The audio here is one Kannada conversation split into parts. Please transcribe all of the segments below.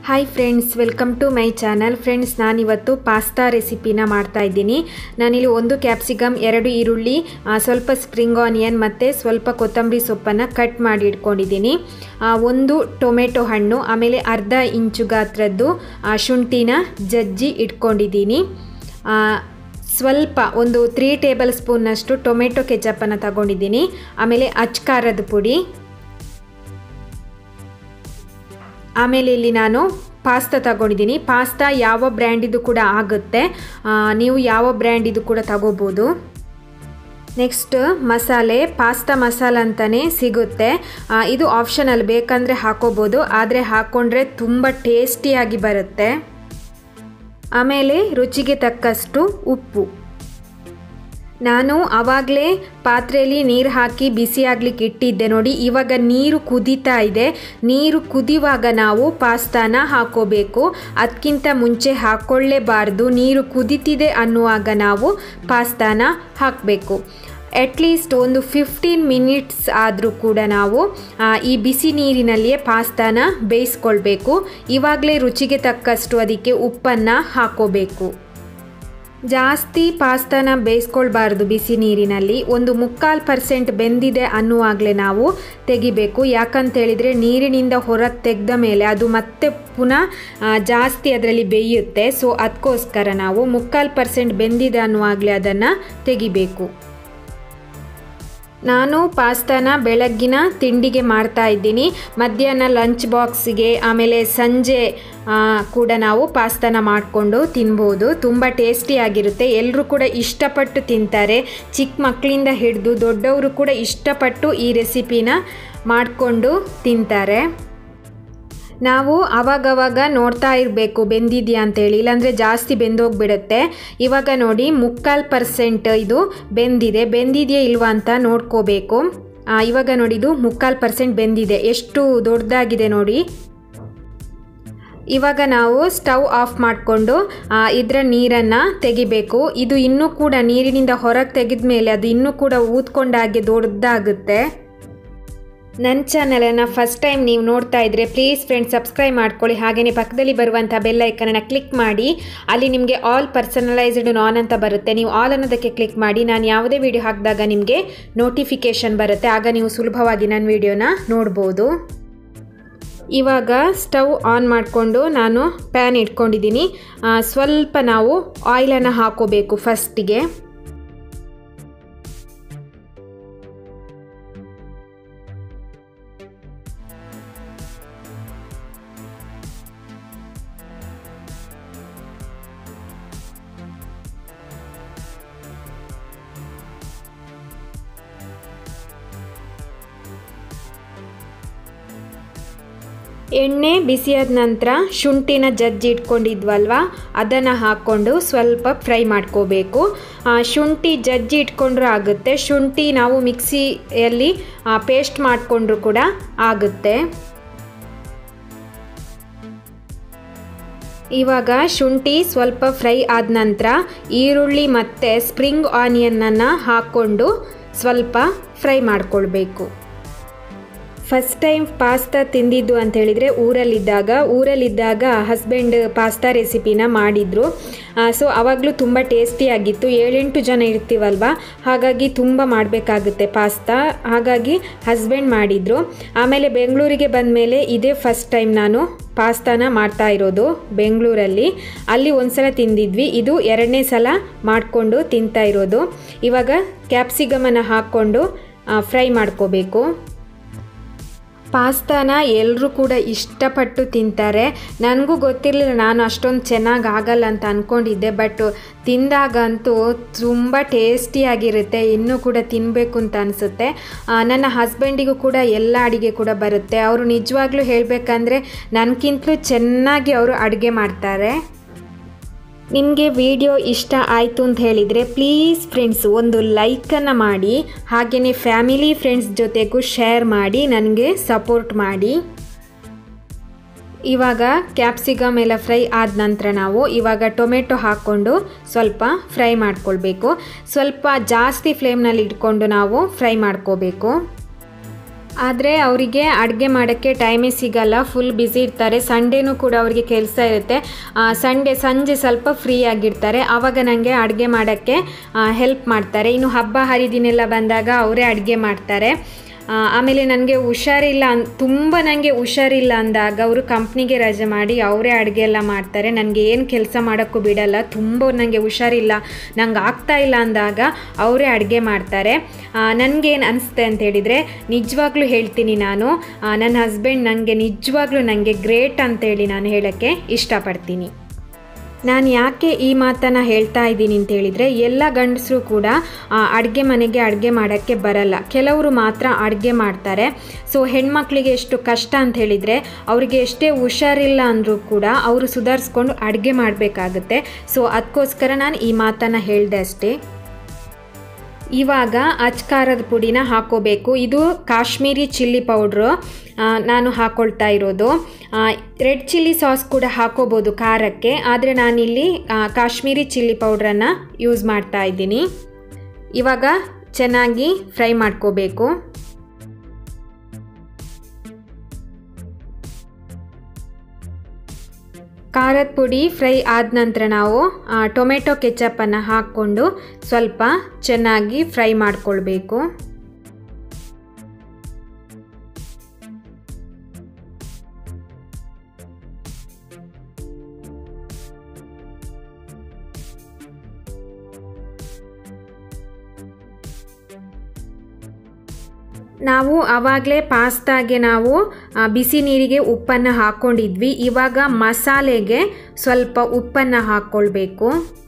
hi friends welcome to my channel friends ನಾನಿವತ್ತು ಪಾಸ್ತಾ ರೆಸಿಪಿನ ಮಾಡ್ತಾ ಇದ್ದೀನಿ ನಾನಿಲ್ಲಿ ಒಂದು ಕ್ಯಾಪ್ಸಿಕಮ್ ಎರಡು ಈರುಳ್ಳಿ ಆ, ಸ್ವಲ್ಪ ಸ್ಪ್ರಿಂಗ್ ಆನಿಯನ್ ಮತ್ತು ಸ್ವಲ್ಪ ಕೊತ್ತಂಬರಿ ಸೊಪ್ಪನ್ನು ಕಟ್ ಮಾಡಿ ಇಟ್ಕೊಂಡಿದ್ದೀನಿ ಆ, ಒಂದು ಟೊಮೆಟೊ ಹಣ್ಣು ಆಮೇಲೆ ಅರ್ಧ ಇಂಚು ಗಾತ್ರದ್ದು ಆ, ಶುಂಠಿನ ಜಜ್ಜಿ ಇಟ್ಕೊಂಡಿದ್ದೀನಿ ಆ, ಸ್ವಲ್ಪ ಒಂದು ತ್ರೀ ಟೇಬಲ್ ಸ್ಪೂನ್ನಷ್ಟು ಟೊಮೆಟೊ ಕೆಚಪ್ಪನ್ನು ತಗೊಂಡಿದ್ದೀನಿ ಆಮೇಲೆ ಅಚ್ಕಾರದ ಪುಡಿ ಆಮೇಲೆ ಇಲ್ಲಿ ನಾನು ಪಾಸ್ತಾ ತಗೊಂಡಿದ್ದೀನಿ ಪಾಸ್ತಾ ಯಾವ ಬ್ರ್ಯಾಂಡಿದು ಕೂಡ ಆಗುತ್ತೆ ಆ, ನೀವು ಯಾವ ಬ್ರ್ಯಾಂಡಿದು ಕೂಡ ತಗೋಬೋದು ನೆಕ್ಸ್ಟ್ ಮಸಾಲೆ ಪಾಸ್ತಾ ಮಸಾಲ ಅಂತಲೇ ಸಿಗುತ್ತೆ ಆ, ಇದು ಆಪ್ಷನಲ್ ಬೇಕಂದರೆ ಹಾಕೋಬೋದು ಆದರೆ ಹಾಕ್ಕೊಂಡ್ರೆ ತುಂಬ ಟೇಸ್ಟಿಯಾಗಿ ಬರುತ್ತೆ ಆಮೇಲೆ ರುಚಿಗೆ ತಕ್ಕಷ್ಟು ಉಪ್ಪು ನಾನು ಆವಾಗಲೇ ಪಾತ್ರೆಯಲ್ಲಿ ನೀರು ಹಾಕಿ ಬಿಸಿ ಆಗ್ಲಿಕ್ಕೆ ಇಟ್ಟಿದ್ದೆ ನೋಡಿ ಇವಾಗ ನೀರು ಕುದೀತಾ ಇದೆ ನೀರು ಕುದಿಯುವಾಗ ನಾವು ಪಾಸ್ತಾನ ಹಾಕೋಬೇಕು ಅದಕ್ಕಿಂತ ಮುಂಚೆ ಹಾಕ್ಕೊಳ್ಳೇಬಾರ್ದು ನೀರು ಕುದೀತಿದೆ ಅನ್ನುವಾಗ ನಾವು ಪಾಸ್ತಾನ ಹಾಕಬೇಕು ಅಟ್ಲೀಸ್ಟ್ ಒಂದು ಫಿಫ್ಟೀನ್ ಮಿನಿಟ್ಸ್ ಆದರೂ ಕೂಡ ನಾವು ಆ, ಈ ಬಿಸಿ ನೀರಿನಲ್ಲಿಯೇ ಪಾಸ್ತಾನ ಬೇಯಿಸ್ಕೊಳ್ಬೇಕು ಇವಾಗಲೇ ರುಚಿಗೆ ತಕ್ಕಷ್ಟು ಅದಕ್ಕೆ ಉಪ್ಪನ್ನು ಹಾಕೋಬೇಕು ಜಾಸ್ತಿ ಪಾಸ್ತಾನ ಬೇಯಿಸ್ಕೊಳ್ಬಾರ್ದು ಬಿಸಿ ನೀರಿನಲ್ಲಿ ಒಂದು ಮುಕ್ಕಾಲು ಪರ್ಸೆಂಟ್ ಬೆಂದಿದೆ ಅನ್ನುವಾಗಲೇ ನಾವು ತೆಗಿಬೇಕು ಯಾಕಂತೇಳಿದರೆ ನೀರಿನಿಂದ ಹೊರಗೆ ತೆಗೆದ ಮೇಲೆ ಅದು ಮತ್ತೆ ಪುನಃ ಆ, ಜಾಸ್ತಿ ಅದರಲ್ಲಿ ಬೇಯುತ್ತೆ ಸೊ ಅದಕ್ಕೋಸ್ಕರ ನಾವು ಮುಕ್ಕಾಲು ಪರ್ಸೆಂಟ್ ಬೆಂದಿದೆ ಅನ್ನುವಾಗಲೇ ಅದನ್ನು ತೆಗಿಬೇಕು ನಾನು ಪಾಸ್ತಾನ ಬೆಳಗ್ಗಿನ ತಿಂಡಿಗೆ ಮಾಡ್ತಾ ಇದ್ದೀನಿ ಮಧ್ಯಾಹ್ನ ಲಂಚ್ ಬಾಕ್ಸಿಗೆ ಆಮೇಲೆ ಸಂಜೆ ಆ, ಕೂಡ ನಾವು ಪಾಸ್ತಾನ ಮಾಡಿಕೊಂಡು ತಿನ್ಬೋದು ತುಂಬ ಟೇಸ್ಟಿಯಾಗಿರುತ್ತೆ ಎಲ್ಲರೂ ಕೂಡ ಇಷ್ಟಪಟ್ಟು ತಿಂತಾರೆ ಚಿಕ್ಕ ಮಕ್ಕಳಿಂದ ಹಿಡಿದು ದೊಡ್ಡವರು ಕೂಡ ಇಷ್ಟಪಟ್ಟು ಈ ರೆಸಿಪಿನ ಮಾಡಿಕೊಂಡು ತಿಂತಾರೆ ನಾವು ಅವಾಗವಾಗ ನೋಡ್ತಾ ಇರಬೇಕು ಬೆಂದಿದೆಯಾ ಅಂತೇಳಿ ಇಲ್ಲಾಂದರೆ ಜಾಸ್ತಿ ಬೆಂದೋಗ್ಬಿಡುತ್ತೆ ಇವಾಗ ನೋಡಿ ಮುಕ್ಕಾಲು ಪರ್ಸೆಂಟ್ ಇದು ಬೆಂದಿದೆ ಬೆಂದಿದೆಯಾ ಇಲ್ವಾ ಅಂತ ನೋಡ್ಕೋಬೇಕು ಆ, ಇವಾಗ ನೋಡಿ ಇದು ಮುಕ್ಕಾಲು ಪರ್ಸೆಂಟ್ ಬೆಂದಿದೆ ಎಷ್ಟು ದೊಡ್ಡದಾಗಿದೆ ನೋಡಿ ಇವಾಗ ನಾವು ಸ್ಟವ್ ಆಫ್ ಮಾಡಿಕೊಂಡು ಇದರ ನೀರನ್ನು ತೆಗಿಬೇಕು ಇದು ಇನ್ನೂ ಕೂಡ ನೀರಿನಿಂದ ಹೊರಗೆ ತೆಗೆದ ಮೇಲೆ ಅದು ಇನ್ನೂ ಕೂಡ ಊದ್ಕೊಂಡಾಗೆ ದೊಡ್ಡದಾಗುತ್ತೆ ನನ್ನ ಚಾನಲನ್ನು ಫಸ್ಟ್ ಟೈಮ್ ನೀವು ನೋಡ್ತಾ ಇದ್ದರೆ ಪ್ಲೀಸ್ ಫ್ರೆಂಡ್ಸ್ ಸಬ್ಸ್ಕ್ರೈಬ್ ಮಾಡ್ಕೊಳ್ಳಿ ಹಾಗೆಯೇ ಪಕ್ಕದಲ್ಲಿ ಬರುವಂಥ ಬೆಲ್ ಐಕನನ್ನು ಕ್ಲಿಕ್ ಮಾಡಿ ಅಲ್ಲಿ ನಿಮಗೆ ಆಲ್ ಪರ್ಸನಲೈಸ್ಡ್ ನಾನ್ ಅಂತ ಬರುತ್ತೆ ನೀವು ಆಲ್ ಅನ್ನೋದಕ್ಕೆ ಕ್ಲಿಕ್ ಮಾಡಿ ನಾನು ಯಾವುದೇ ವಿಡಿಯೋ ಹಾಕಿದಾಗ ನಿಮಗೆ ನೋಟಿಫಿಕೇಷನ್ ಬರುತ್ತೆ ಆಗ ನೀವು ಸುಲಭವಾಗಿ ನನ್ನ ವಿಡಿಯೋನ ನೋಡ್ಬೋದು ಇವಾಗ ಸ್ಟವ್ ಆನ್ ಮಾಡಿಕೊಂಡು ನಾನು ಪ್ಯಾನ್ ಇಟ್ಕೊಂಡಿದ್ದೀನಿ ಆ, ಸ್ವಲ್ಪ ನಾವು ಆಯಿಲನ್ನು ಹಾಕೋಬೇಕು ಫಸ್ಟಿಗೆ ಎಣ್ಣೆ ಬಿಸಿಯಾದ ನಂತರ ಶುಂಠಿನ ಜಜ್ಜಿ ಇಟ್ಕೊಂಡಿದ್ವಲ್ವ ಅದನ್ನು ಹಾಕ್ಕೊಂಡು ಸ್ವಲ್ಪ ಫ್ರೈ ಮಾಡ್ಕೋಬೇಕು ಆ, ಶುಂಠಿ ಜಜ್ಜಿ ಇಟ್ಕೊಂಡ್ರೂ ಆಗುತ್ತೆ ಶುಂಠಿ ನಾವು ಮಿಕ್ಸಿಯಲ್ಲಿ ಪೇಸ್ಟ್ ಮಾಡಿಕೊಂಡ್ರೂ ಕೂಡ ಆಗುತ್ತೆ ಇವಾಗ ಶುಂಠಿ ಸ್ವಲ್ಪ ಫ್ರೈ ಆದ ನಂತರ ಈರುಳ್ಳಿ ಮತ್ತು ಸ್ಪ್ರಿಂಗ್ ಆನಿಯನ್ನನ್ನು ಹಾಕ್ಕೊಂಡು ಸ್ವಲ್ಪ ಫ್ರೈ ಮಾಡ್ಕೊಳ್ಬೇಕು ಫಸ್ಟ್ ಟೈಮ್ ಪಾಸ್ತಾ ತಿಂದಿದ್ದು ಅಂತ ಹೇಳಿದರೆ ಊರಲ್ಲಿದ್ದಾಗ ಊರಲ್ಲಿದ್ದಾಗ ಹಸ್ಬೆಂಡ್ ಪಾಸ್ತಾ ರೆಸಿಪಿನ ಮಾಡಿದರು ಸೊ ಆವಾಗಲೂ ತುಂಬ ಟೇಸ್ಟಿಯಾಗಿತ್ತು ಏಳೆಂಟು ಜನ ಇರ್ತೀವಲ್ವ ಹಾಗಾಗಿ ತುಂಬ ಮಾಡಬೇಕಾಗುತ್ತೆ ಪಾಸ್ತಾ ಹಾಗಾಗಿ ಹಸ್ಬೆಂಡ್ ಮಾಡಿದರು ಆಮೇಲೆ ಬೆಂಗಳೂರಿಗೆ ಬಂದಮೇಲೆ ಇದೇ ಫಸ್ಟ್ ಟೈಮ್ ನಾನು ಪಾಸ್ತಾನ ಮಾಡ್ತಾ ಇರೋದು ಬೆಂಗಳೂರಲ್ಲಿ ಅಲ್ಲಿ ಒಂದ್ಸಲ ತಿಂದಿದ್ವಿ ಇದು ಎರಡನೇ ಸಲ ಮಾಡಿಕೊಂಡು ತಿಂತಾ ಇರೋದು ಇವಾಗ ಕ್ಯಾಪ್ಸಿಕಮನ್ನು ಹಾಕ್ಕೊಂಡು ಫ್ರೈ ಮಾಡ್ಕೋಬೇಕು ಪಾಸ್ತಾನ ಎಲ್ಲರೂ ಕೂಡ ಇಷ್ಟಪಟ್ಟು ತಿಂತಾರೆ ನನಗೂ ಗೊತ್ತಿರಲಿಲ್ಲ ನಾನು ಅಷ್ಟೊಂದು ಚೆನ್ನಾಗಿ ಆಗಲ್ಲ ಅಂತ ಅಂದ್ಕೊಂಡಿದ್ದೆ ಬಟ್ ತಿಂದಾಗಂತೂ ತುಂಬ ಟೇಸ್ಟಿಯಾಗಿರುತ್ತೆ ಇನ್ನೂ ಕೂಡ ತಿನ್ನಬೇಕು ಅಂತ ಅನಿಸುತ್ತೆ ನನ್ನ ಹಸ್ಬೆಂಡಿಗೂ ಕೂಡ ಎಲ್ಲ ಅಡುಗೆ ಕೂಡ ಬರುತ್ತೆ ಅವರು ನಿಜವಾಗ್ಲೂ ಹೇಳಬೇಕಂದ್ರೆ ನನಗಿಂತಲೂ ಚೆನ್ನಾಗಿ ಅವರು ಅಡುಗೆ ಮಾಡ್ತಾರೆ ನಿಮಗೆ ವಿಡಿಯೋ ಇಷ್ಟ ಆಯಿತು ಅಂತ ಹೇಳಿದರೆ ಪ್ಲೀಸ್ ಫ್ರೆಂಡ್ಸ್ ಒಂದು ಲೈಕನ್ನು ಮಾಡಿ ಹಾಗೆಯೇ ಫ್ಯಾಮಿಲಿ ಫ್ರೆಂಡ್ಸ್ ಜೊತೆಗೂ ಶೇರ್ ಮಾಡಿ ನನಗೆ ಸಪೋರ್ಟ್ ಮಾಡಿ ಇವಾಗ ಕ್ಯಾಪ್ಸಿಕಮ್ ಎಲ್ಲ ಫ್ರೈ ಆದ ನಂತರ ನಾವು ಇವಾಗ ಟೊಮೆಟೊ ಹಾಕ್ಕೊಂಡು ಸ್ವಲ್ಪ ಫ್ರೈ ಮಾಡ್ಕೊಳ್ಬೇಕು ಸ್ವಲ್ಪ ಜಾಸ್ತಿ ಫ್ಲೇಮ್ನಲ್ಲಿ ಇಟ್ಕೊಂಡು ನಾವು ಫ್ರೈ ಮಾಡ್ಕೋಬೇಕು ಆದರೆ ಅವರಿಗೆ ಅಡುಗೆ ಮಾಡೋಕ್ಕೆ ಟೈಮೇ ಸಿಗಲ್ಲ ಫುಲ್ ಬ್ಯುಸಿ ಇರ್ತಾರೆ ಸಂಡೇನೂ ಕೂಡ ಅವರಿಗೆ ಕೆಲಸ ಇರುತ್ತೆ ಸಂಡೇ ಸಂಜೆ ಸ್ವಲ್ಪ ಫ್ರೀ ಆಗಿರ್ತಾರೆ ಆವಾಗ ನನಗೆ ಅಡುಗೆ ಮಾಡೋಕ್ಕೆ ಹೆಲ್ಪ್ ಮಾಡ್ತಾರೆ ಇನ್ನು ಹಬ್ಬ ಹರಿದಿನೆಲ್ಲ ಬಂದಾಗ ಅವರೇ ಅಡುಗೆ ಮಾಡ್ತಾರೆ ಆ, ಆಮೇಲೆ ನನಗೆ ಹುಷಾರಿಲ್ಲ ಅನ್ ತುಂಬ ನನಗೆ ಹುಷಾರಿಲ್ಲ ಅಂದಾಗ ಅವರು ಕಂಪ್ನಿಗೆ ರಜೆ ಮಾಡಿ ಅವರೇ ಅಡುಗೆ ಎಲ್ಲ ಮಾಡ್ತಾರೆ ನನಗೆ ಏನು ಕೆಲಸ ಮಾಡೋಕ್ಕೂ ಬಿಡಲ್ಲ ತುಂಬ ನನಗೆ ಹುಷಾರಿಲ್ಲ ನಂಗೆ ಆಗ್ತಾ ಇಲ್ಲ ಅಂದಾಗ ಅವರೇ ಅಡುಗೆ ಮಾಡ್ತಾರೆ ನನಗೇನು ಅನಿಸುತ್ತೆ ಅಂತ ಹೇಳಿದರೆ ನಿಜವಾಗ್ಲೂ ಹೇಳ್ತೀನಿ ನಾನು ಆ, ನನ್ನ ಹಸ್ಬೆಂಡ್ ನನಗೆ ನಿಜವಾಗ್ಲೂ ನನಗೆ ಗ್ರೇಟ್ ಅಂತೇಳಿ ನಾನು ಹೇಳೋಕ್ಕೆ ಇಷ್ಟಪಡ್ತೀನಿ ನಾನು ಯಾಕೆ ಈ ಮಾತನ್ನು ಹೇಳ್ತಾ ಇದ್ದೀನಿ ಅಂತ ಹೇಳಿದರೆ ಎಲ್ಲ ಗಂಡಸರು ಕೂಡ ಅಡುಗೆ ಮನೆಗೆ ಅಡುಗೆ ಮಾಡೋಕ್ಕೆ ಬರಲ್ಲ ಕೆಲವರು ಮಾತ್ರ ಅಡುಗೆ ಮಾಡ್ತಾರೆ ಸೊ ಹೆಣ್ಮಕ್ಳಿಗೆ ಎಷ್ಟು ಕಷ್ಟ ಅಂತ ಹೇಳಿದರೆ ಅವರಿಗೆ ಎಷ್ಟೇ ಹುಷಾರಿಲ್ಲ ಅಂದರೂ ಕೂಡ ಅವರು ಸುಧಾರಿಸ್ಕೊಂಡು ಅಡುಗೆ ಮಾಡಬೇಕಾಗುತ್ತೆ ಸೊ ಅದಕ್ಕೋಸ್ಕರ ನಾನು ಈ ಮಾತನ್ನು ಹೇಳಿದೆ ಅಷ್ಟೇ ಇವಾಗ ಅಚ್ಕಾರದ ಪುಡಿನ ಹಾಕೋಬೇಕು ಇದು ಕಾಶ್ಮೀರಿ ಚಿಲ್ಲಿ ಪೌಡ್ರು ಆ, ನಾನು ಹಾಕೊಳ್ತಾ ಇರೋದು ರೆಡ್ ಚಿಲ್ಲಿ ಸಾಸ್ ಕೂಡ ಹಾಕೋಬೋದು ಖಾರಕ್ಕೆ ಆದರೆ ನಾನಿಲ್ಲಿ ಆ, ಕಾಶ್ಮೀರಿ ಚಿಲ್ಲಿ ಪೌಡ್ರನ್ನು ಯೂಸ್ ಮಾಡ್ತಾ ಇದ್ದೀನಿ ಇವಾಗ ಚೆನ್ನಾಗಿ ಫ್ರೈ ಮಾಡ್ಕೋಬೇಕು ಖಾರದ ಪುಡಿ ಫ್ರೈ ಆದ ನಂತರ ನಾವು ಆ, ಟೊಮೆಟೊ ಕೆಚಪ್ಪನ್ನು ಹಾಕ್ಕೊಂಡು ಸ್ವಲ್ಪ ಚೆನ್ನಾಗಿ ಫ್ರೈ ಮಾಡಿಕೊಳ್ಬೇಕು ನಾವು ಆವಾಗಲೇ ಪಾಸ್ತಾಗೆ ನಾವು ಆ, ಬಿಸಿ ನೀರಿಗೆ ಉಪ್ಪನ್ನು ಹಾಕ್ಕೊಂಡಿದ್ವಿ ಇವಾಗ ಮಸಾಲೆಗೆ ಸ್ವಲ್ಪ ಉಪ್ಪನ್ನು ಹಾಕ್ಕೊಳ್ಬೇಕು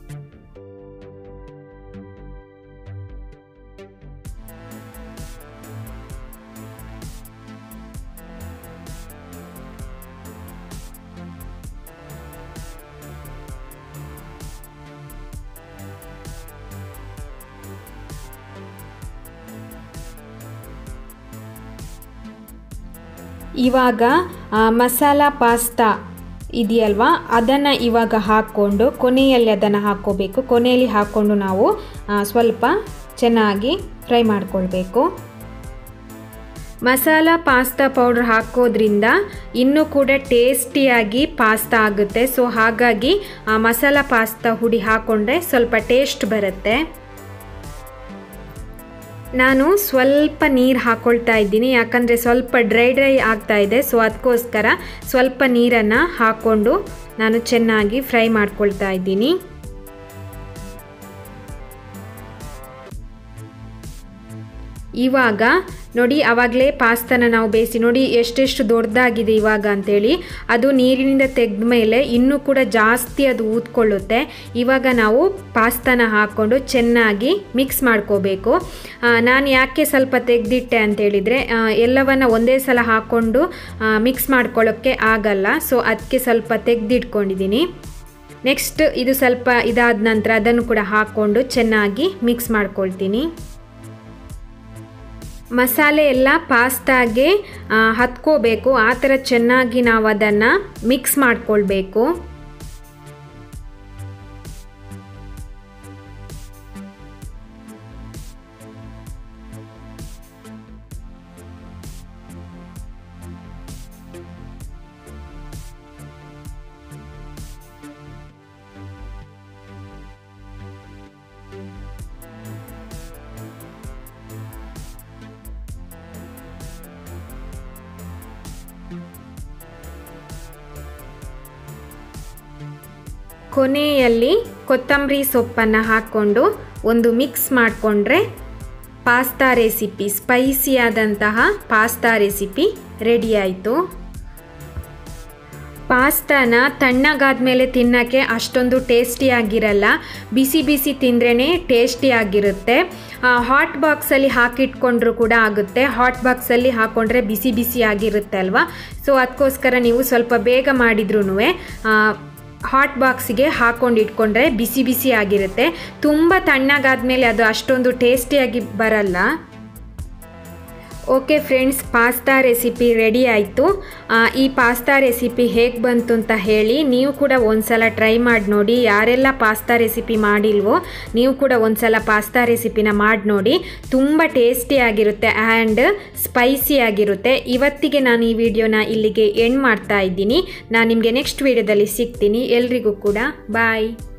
ಇವಾಗ ಆ, ಮಸಾಲ ಪಾಸ್ತಾ ಇದೆಯಲ್ವಾ ಅದನ್ನು ಇವಾಗ ಹಾಕ್ಕೊಂಡು ಕೊನೆಯಲ್ಲಿ ಅದನ್ನು ಹಾಕ್ಕೋಬೇಕು ಕೊನೆಯಲ್ಲಿ ಹಾಕ್ಕೊಂಡು ನಾವು ಆ, ಸ್ವಲ್ಪ ಚೆನ್ನಾಗಿ ಫ್ರೈ ಮಾಡ್ಕೊಳ್ಬೇಕು ಮಸಾಲ ಪಾಸ್ತಾ ಪೌಡ್ರ್ ಹಾಕೋದ್ರಿಂದ ಇನ್ನೂ ಕೂಡ ಟೇಸ್ಟಿಯಾಗಿ ಪಾಸ್ತಾ ಆಗುತ್ತೆ ಸೊ ಹಾಗಾಗಿ ಆ ಮಸಾಲ ಪಾಸ್ತಾ ಹುಡಿ ಹಾಕ್ಕೊಂಡ್ರೆ ಸ್ವಲ್ಪ ಟೇಸ್ಟ್ ಬರುತ್ತೆ ನಾನು ಸ್ವಲ್ಪ ನೀರು ಹಾಕ್ಕೊಳ್ತಾ ಇದ್ದೀನಿ ಯಾಕಂದರೆ ಸ್ವಲ್ಪ ಡ್ರೈ ಡ್ರೈ ಆಗ್ತಾ ಇದೆ ಸೊ ಅದಕ್ಕೋಸ್ಕರ ಸ್ವಲ್ಪ ನೀರನ್ನು ಹಾಕ್ಕೊಂಡು ನಾನು ಚೆನ್ನಾಗಿ ಫ್ರೈ ಮಾಡ್ಕೊಳ್ತಾ ಇದ್ದೀನಿ ಇವಾಗ ನೋಡಿ ಆವಾಗಲೇ ಪಾಸ್ತಾನ ನಾವು ಬೇಯಿಸಿ ನೋಡಿ ಎಷ್ಟೆಷ್ಟು ದೊಡ್ಡದಾಗಿದೆ ಇವಾಗ ಅಂತೇಳಿ ಅದು ನೀರಿನಿಂದ ತೆಗೆದ ಮೇಲೆ ಇನ್ನೂ ಕೂಡ ಜಾಸ್ತಿ ಅದು ಊದ್ಕೊಳ್ಳುತ್ತೆ ಇವಾಗ ನಾವು ಪಾಸ್ತಾನ ಹಾಕ್ಕೊಂಡು ಚೆನ್ನಾಗಿ ಮಿಕ್ಸ್ ಮಾಡ್ಕೋಬೇಕು ನಾನು ಯಾಕೆ ಸ್ವಲ್ಪ ತೆಗೆದಿಟ್ಟೆ ಅಂತೇಳಿದರೆ ಎಲ್ಲವನ್ನು ಒಂದೇ ಸಲ ಹಾಕ್ಕೊಂಡು ಮಿಕ್ಸ್ ಮಾಡ್ಕೊಳ್ಳೋಕ್ಕೆ ಆಗಲ್ಲ ಸೊ ಅದಕ್ಕೆ ಸ್ವಲ್ಪ ತೆಗೆದಿಟ್ಕೊಂಡಿದ್ದೀನಿ ನೆಕ್ಸ್ಟ್ ಇದು ಸ್ವಲ್ಪ ಇದಾದ ನಂತರ ಅದನ್ನು ಕೂಡ ಹಾಕ್ಕೊಂಡು ಚೆನ್ನಾಗಿ ಮಿಕ್ಸ್ ಮಾಡ್ಕೊಳ್ತೀನಿ ಮಸಾಲೆ ಎಲ್ಲ ಪಾಸ್ತಾಗೆ ಆ, ಹತ್ಕೋಬೇಕು ಆ ಥರ ಚೆನ್ನಾಗಿ ನಾವು ಅದನ್ನು ಮಿಕ್ಸ್ ಮಾಡ್ಕೊಳ್ಬೇಕು ಕೊನೆಯಲ್ಲಿ ಕೊತ್ತಂಬರಿ ಸೊಪ್ಪನ್ನು ಹಾಕ್ಕೊಂಡು ಒಂದು ಮಿಕ್ಸ್ ಮಾಡಿಕೊಂಡ್ರೆ ಪಾಸ್ತಾ ರೆಸಿಪಿ ಸ್ಪೈಸಿಯಾದಂತಹ ಪಾಸ್ತಾ ರೆಸಿಪಿ ರೆಡಿ ಆಯಿತು ಪಾಸ್ತಾನ ತಣ್ಣಗಾದ್ಮೇಲೆ ತಿನ್ನೋಕ್ಕೆ ಅಷ್ಟೊಂದು ಟೇಸ್ಟಿಯಾಗಿರಲ್ಲ ಬಿಸಿ ಬಿಸಿ ತಿಂದ್ರೇ ಟೇಸ್ಟಿಯಾಗಿರುತ್ತೆ ಹಾಟ್ ಬಾಕ್ಸಲ್ಲಿ ಹಾಕಿಟ್ಕೊಂಡ್ರೂ ಕೂಡ ಆಗುತ್ತೆ ಹಾಟ್ ಬಾಕ್ಸಲ್ಲಿ ಹಾಕ್ಕೊಂಡ್ರೆ ಬಿಸಿ ಬಿಸಿ ಆಗಿರುತ್ತೆ ಅಲ್ವಾ ಸೊ ಅದಕ್ಕೋಸ್ಕರ ನೀವು ಸ್ವಲ್ಪ ಬೇಗ ಮಾಡಿದ್ರೂ ಹಾಟ್ ಬಾಕ್ಸಿಗೆ ಹಾಕೊಂಡು ಇಟ್ಕೊಂಡ್ರೆ ಬಿಸಿ ಬಿಸಿ ಆಗಿರುತ್ತೆ ತುಂಬ ತಣ್ಣಗಾದ್ಮೇಲೆ ಅದು ಅಷ್ಟೊಂದು ಟೇಸ್ಟಿಯಾಗಿ ಬರಲ್ಲ okay friends pasta recipe ready ಆಯಿತು ಈ ಪಾಸ್ತಾ ರೆಸಿಪಿ ಹೇಗೆ ಬಂತು ಅಂತ ಹೇಳಿ ನೀವು ಕೂಡ ಒಂದ್ಸಲ ಟ್ರೈ ಮಾಡಿ ನೋಡಿ ಯಾರೆಲ್ಲ ಪಾಸ್ತಾ ರೆಸಿಪಿ ಮಾಡಿಲ್ವೋ ನೀವು ಕೂಡ ಒಂದ್ಸಲ ಪಾಸ್ತಾ ರೆಸಿಪಿನ ಮಾಡಿ ನೋಡಿ ತುಂಬ ಟೇಸ್ಟಿಯಾಗಿರುತ್ತೆ ಆ್ಯಂಡ್ ಸ್ಪೈಸಿ ಆಗಿರುತ್ತೆ ಇವತ್ತಿಗೆ ನಾನು ಈ ವಿಡಿಯೋನ ಇಲ್ಲಿಗೆ ಎಂಡ್ ಮಾಡ್ತಾ ಇದ್ದೀನಿ ನಾನು ನಿಮಗೆ ನೆಕ್ಸ್ಟ್ ವಿಡಿಯೋದಲ್ಲಿ ಸಿಗ್ತೀನಿ ಎಲ್ರಿಗೂ ಕೂಡ ಬಾಯ್